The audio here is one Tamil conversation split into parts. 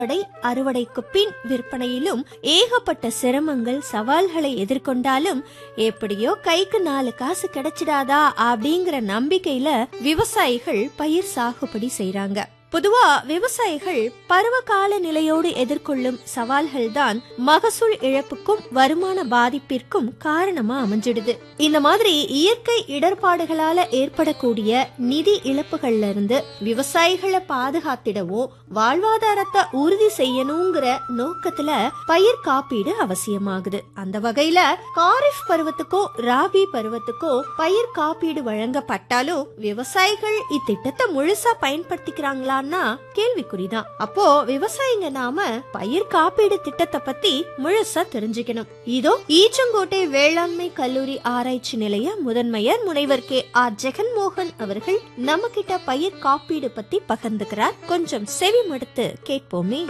அறுவடை அறுவடைக்கு பின் விற்பனையிலும் ஏகப்பட்ட சிரமங்கள் சவால்களை எதிர்கொண்டாலும் எப்படியோ கைக்கு நாலு காசு கிடைச்சிடாதா அப்படிங்கிற நம்பிக்கையில விவசாயிகள் பயிர் சாகுபடி செய்றாங்க பொதுவா விவசாயிகள் பருவகால நிலையோடு எதிர்கொள்ளும் சவால்கள் தான் மகசூல் இழப்புக்கும் வருமான பாதிப்பிற்கும் காரணமா அமைஞ்சிடுது இந்த மாதிரி இயற்கை இடர்பாடுகளால ஏற்படக்கூடிய நிதி இழப்புகள்ல இருந்து விவசாயிகளை பாதுகாத்திடவும் வாழ்வாதாரத்தை உறுதி செய்யணுங்கிற நோக்கத்துல பயிர் காப்பீடு அவசியமாகுது அந்த வகையில காரிஃப் பருவத்துக்கோ ராபி பருவத்துக்கோ பயிர் காப்பீடு வழங்கப்பட்டாலும் விவசாயிகள் இத்திட்டத்தை முழுசா பயன்படுத்திக்கிறாங்களான்னா கேள்விக்குறிதான் அப்போ விவசாயிங்க நாம பயிர் காப்பீடு திட்டத்தை பத்தி முழுசா தெரிஞ்சுக்கணும் இதோ ஈச்சங்கோட்டை வேளாண்மை கல்லூரி ஆராய்ச்சி நிலைய முதன்மையர் முனைவர் கே ஆர் ஜெகன்மோகன் அவர்கள் நம்ம கிட்ட பயிர் காப்பீடு பத்தி பகிர்ந்துக்கிறார் கொஞ்சம் செவி மடுத்து கேட்போமே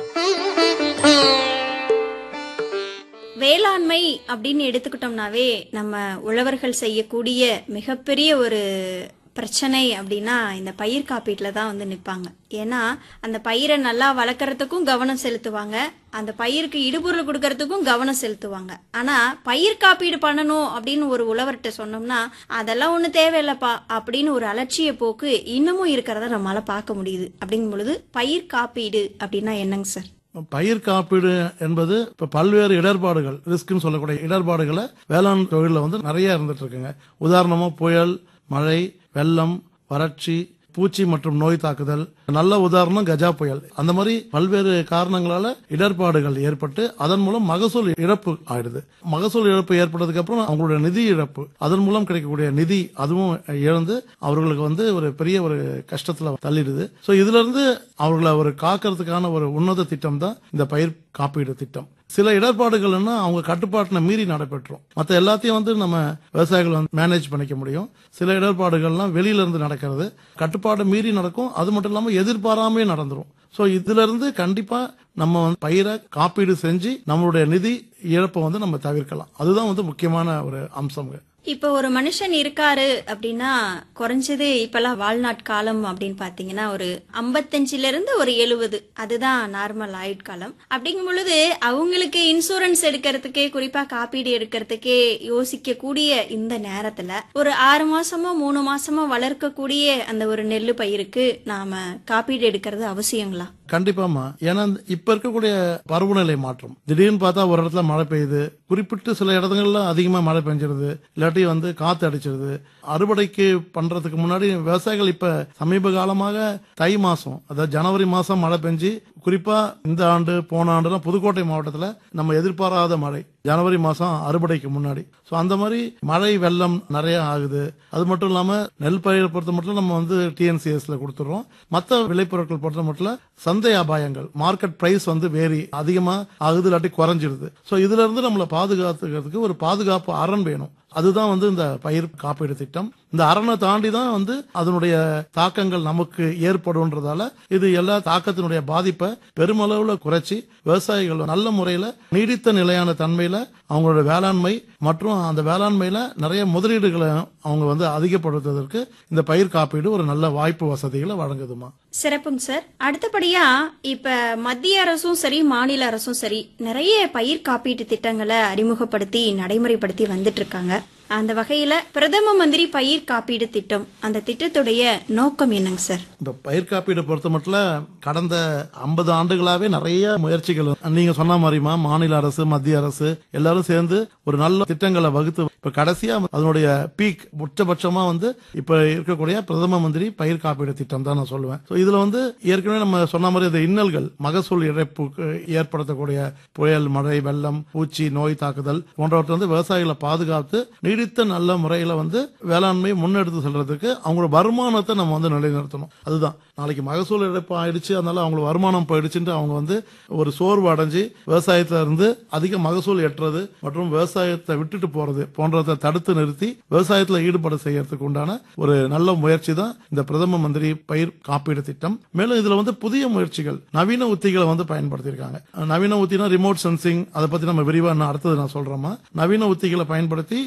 வேளாண்மை அப்படின்னு எடுத்துக்கிட்டோம்னாவே நம்ம உழவர்கள் செய்யக்கூடிய மிகப்பெரிய ஒரு பிரச்சனை அப்படின்னா இந்த பயிர் காப்பீட்டில் தான் வந்து நிற்பாங்க ஏன்னா அந்த பயிரை நல்லா வளர்க்குறதுக்கும் கவனம் செலுத்துவாங்க அந்த பயிருக்கு இடுபொருள் கொடுக்கறதுக்கும் கவனம் செலுத்துவாங்க ஆனா பயிர் காப்பீடு பண்ணணும் அப்படின்னு ஒரு உழவர்கிட்ட சொன்னோம்னா அதெல்லாம் ஒன்றும் தேவையில்லப்பா அப்படின்னு ஒரு அலட்சிய போக்கு இன்னமும் இருக்கிறத நம்மளால பார்க்க முடியுது அப்படிங்கும் பொழுது பயிர் காப்பீடு அப்படின்னா என்னங்க சார் பயிர் காப்பீடு என்பது இப்ப பல்வேறு இடர்பாடுகள் ரிஸ்க்னு சொல்லக்கூடிய இடர்பாடுகளை வேளாண் தொழிலில் வந்து நிறைய இருந்துட்டு இருக்குங்க உதாரணமா புயல் மழை வெள்ளம் வறட்சி பூச்சி மற்றும் நோய் தாக்குதல் நல்ல உதாரணம் கஜா புயல் அந்த மாதிரி பல்வேறு காரணங்களால இடர்பாடுகள் ஏற்பட்டு அதன் மூலம் மகசூல் இழப்பு ஆயிடுது மகசூல் இழப்பு ஏற்பட்டதுக்கு அப்புறம் அவங்களுடைய நிதி இழப்பு அதன் மூலம் கிடைக்கக்கூடிய நிதி அதுவும் இழந்து அவர்களுக்கு வந்து ஒரு பெரிய ஒரு கஷ்டத்துல தள்ளிடுது சோ இதுல இருந்து அவர்களை ஒரு காக்கிறதுக்கான ஒரு உன்னத திட்டம் தான் இந்த பயிர் காப்பீடு திட்டம் சில இடர்பாடுகள்னா அவங்க கட்டுப்பாட்டினை மீறி நடைபெற்றோம் மற்ற எல்லாத்தையும் வந்து நம்ம விவசாயிகள் வந்து மேனேஜ் பண்ணிக்க முடியும் சில இடர்பாடுகள்லாம் வெளியில இருந்து நடக்கிறது கட்டுப்பாடு மீறி நடக்கும் அது மட்டும் இல்லாம எதிர்பாராமே நடந்துரும் சோ இதுல இருந்து கண்டிப்பா நம்ம வந்து பயிரை காப்பீடு செஞ்சு நம்மளுடைய நிதி இழப்பை வந்து நம்ம தவிர்க்கலாம் அதுதான் வந்து முக்கியமான ஒரு அம்சம் இப்போ ஒரு மனுஷன் இருக்காரு அப்படின்னா குறைஞ்சது இப்பெல்லாம் வாழ்நாட் காலம் அப்படின்னு பாத்தீங்கன்னா ஒரு ஐம்பத்தஞ்சுல இருந்து ஒரு எழுபது அதுதான் நார்மல் ஆயுட்காலம் அப்படிங்கும் பொழுது அவங்களுக்கு இன்சூரன்ஸ் எடுக்கிறதுக்கே குறிப்பா காப்பீடு எடுக்கிறதுக்கே யோசிக்க கூடிய இந்த நேரத்துல ஒரு ஆறு மாசமோ மூணு மாசமோ வளர்க்கக்கூடிய அந்த ஒரு நெல்லு பயிருக்கு நாம காப்பீடு எடுக்கிறது அவசியங்களா கண்டிப்பாமா ஏன்னா இப்ப இருக்கக்கூடிய பருவநிலை மாற்றம் திடீர்னு பார்த்தா ஒரு இடத்துல மழை பெய்யுது குறிப்பிட்டு சில இடங்கள்ல அதிகமா மழை பெஞ்சிருது இல்லாட்டி வந்து காத்து அடிச்சிருது அறுவடைக்கு பண்றதுக்கு முன்னாடி விவசாயிகள் இப்ப சமீப காலமாக தை மாசம் அதாவது ஜனவரி மாசம் மழை பெஞ்சு குறிப்பா இந்த ஆண்டு போன ஆண்டுலாம் புதுக்கோட்டை மாவட்டத்துல நம்ம எதிர்பாராத மழை ஜனவரி மாசம் அறுவடைக்கு முன்னாடி சோ அந்த மாதிரி மழை வெள்ளம் நிறைய ஆகுது அது மட்டும் இல்லாம நெல் பயிரை பொறுத்த மட்டும் நம்ம வந்து டிஎன்சிஎஸ்ல கொடுத்துறோம் மற்ற விளைபொருட்கள் பொறுத்த மட்டும் சந்தை அபாயங்கள் மார்க்கெட் பிரைஸ் வந்து வேரி அதிகமா ஆகுது இல்லாட்டி குறைஞ்சிருது சோ இதுல இருந்து நம்மளை பாதுகாத்துக்கிறதுக்கு ஒரு பாதுகாப்பு அரண் வேணும் அதுதான் வந்து இந்த பயிர் காப்பீடு திட்டம் இந்த அரணை தாண்டி தான் வந்து அதனுடைய தாக்கங்கள் நமக்கு ஏற்படும்ன்றதால இது எல்லா தாக்கத்தினுடைய பாதிப்பை பெருமளவுல குறைச்சி விவசாயிகள் நல்ல முறையில நீடித்த நிலையான தன்மையில அவங்களோட வேளாண்மை மற்றும் அந்த வேளாண்மையில நிறைய முதலீடுகளை அவங்க வந்து அதிகப்படுத்துவதற்கு இந்த பயிர் காப்பீடு ஒரு நல்ல வாய்ப்பு வசதிகளை வழங்குதுமா சிறப்புங்க சார் அடுத்தபடியா இப்ப மத்திய அரசும் சரி மாநில அரசும் சரி நிறைய பயிர் காப்பீட்டு திட்டங்களை அறிமுகப்படுத்தி நடைமுறைப்படுத்தி வந்துட்டு இருக்காங்க அந்த வகையில பிரதம மந்திரி பயிர் காப்பீடு திட்டம் அந்த திட்டத்துடைய நோக்கம் என்னங்க சார் இந்த பயிர் காப்பீடு பொறுத்த மட்டும் கடந்த ஐம்பது ஆண்டுகளாவே நிறைய முயற்சிகள் நீங்க சொன்ன மாதிரிமா மாநில அரசு மத்திய அரசு எல்லாரும் சேர்ந்து ஒரு நல்ல திட்டங்களை வகுத்து இப்ப கடைசியா அதனுடைய பீக் உச்சபட்சமா வந்து இப்ப இருக்கக்கூடிய பிரதம மந்திரி பயிர் காப்பீடு திட்டம் தான் நான் சொல்லுவேன் So இதுல வந்து ஏற்கனவே நம்ம சொன்ன மாதிரி இந்த இன்னல்கள் மகசூல் இழப்புக்கு ஏற்படுத்தக்கூடிய புயல் மழை வெள்ளம் பூச்சி நோய் தாக்குதல் போன்றவற்றை வந்து விவசாயிகளை பாதுகாத்து நீடித்த நல்ல முறையில வந்து வேளாண்மை முன்னெடுத்து செல்றதுக்கு அவங்களோட வருமானத்தை நம்ம வந்து நிலைநிறுத்தணும் அதுதான் நாளைக்கு மகசூல் இழப்பு ஆயிடுச்சு அதனால அவங்களுக்கு வருமானம் போயிடுச்சுட்டு அவங்க வந்து ஒரு சோர்வு அடைஞ்சு விவசாயத்துல இருந்து அதிக மகசூல் எட்டுறது மற்றும் விவசாயத்தை விட்டுட்டு போறது போன்றதை தடுத்து நிறுத்தி விவசாயத்துல ஈடுபட செய்யறதுக்கு உண்டான ஒரு நல்ல முயற்சி தான் இந்த பிரதம மந்திரி பயிர் காப்பீடு திட்டம் மேலும் இதுல வந்து புதிய முயற்சிகள் நவீன உத்திகளை வந்து பயன்படுத்தியிருக்காங்க நவீன உத்தினா ரிமோட் சென்சிங் அதை பத்தி நம்ம விரிவா நான் அடுத்தது நான் சொல்றேமா நவீன உத்திகளை பயன்படுத்தி இது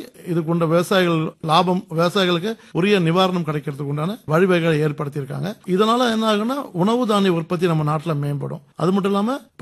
இதுக்கு உண்ட விவசாயிகள் லாபம் விவசாயிகளுக்கு உரிய நிவாரணம் கிடைக்கிறதுக்கு உண்டான வழிவகைகளை ஏற்படுத்தியிருக்காங்க இதனால என்ன ஆகுன்னா உணவு தானிய உற்பத்தி நம்ம நாட்டில் மேம்படும் அது மட்டும் இல்லாம